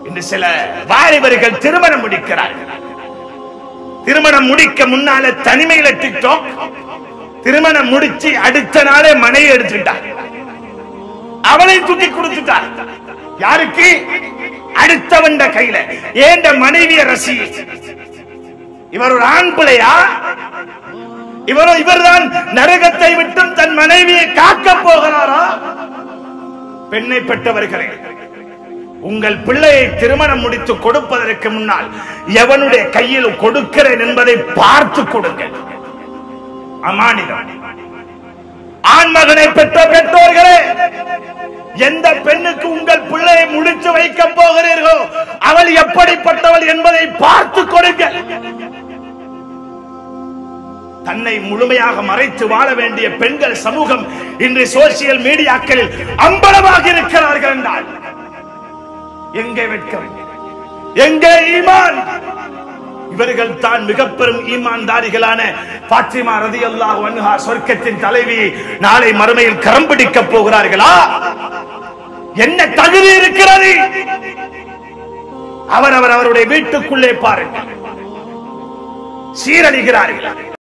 இன்று சில வாலிபர்கள் திருமணம் முடிக்கிறார்கள் திருமணம் முடிக்க முன்னால தனிமையில டிக்டாக் திருமணம் முடிச்சு அடுத்த நாளே மனைவி எடுத்துட்டார் அவளை தூக்கி கொடுத்துட்டார் யாருக்கு அடுத்தவண்ட கையில ஏண்ட மனைவிய ரசி இவர் ஒரு ஆண் பிள்ளையா இவரோ இவர்தான் நரகத்தை விட்டும் தன் மனைவியை காக்க போகிறாரா பெண்ணை பெற்றவர்களே உங்கள் பிள்ளையை திருமணம் முடித்து கொடுப்பதற்கு முன்னால் எவனுடைய கையில் கொடுக்கிறேன் என்பதை பார்த்து கொடுங்கள் அமானிதம் ஆண் மகனை பெற்ற பெற்றோர்களே எந்த பெண்ணுக்கு உங்கள் பிள்ளையை முடித்து வைக்க போகிறீர்களோ அவள் எப்படிப்பட்டவள் என்பதை பார்த்து கொடுங்கள் தன்னை முழுமையாக மறைத்து வாழ வேண்டிய பெண்கள் சமூகம் இன்று சோசியல் மீடியாக்களில் அம்பலமாக இருக்கிறார்கள் என்றால் எங்கே வெட்கம் எங்கே ஈமான் இவர்கள் தான் மிக பெரும் ஈமான்தாரிகளான பாத்திமா ரதி அல்லாஹ் வன்ஹா சொர்க்கத்தின் தலைவி நாளை மறுமையில் கரம் பிடிக்கப் போகிறார்களா என்ன தகுதி இருக்கிறது அவரவர் அவருடைய வீட்டுக்குள்ளே பாருங்கள் சீரழிகிறார்கள்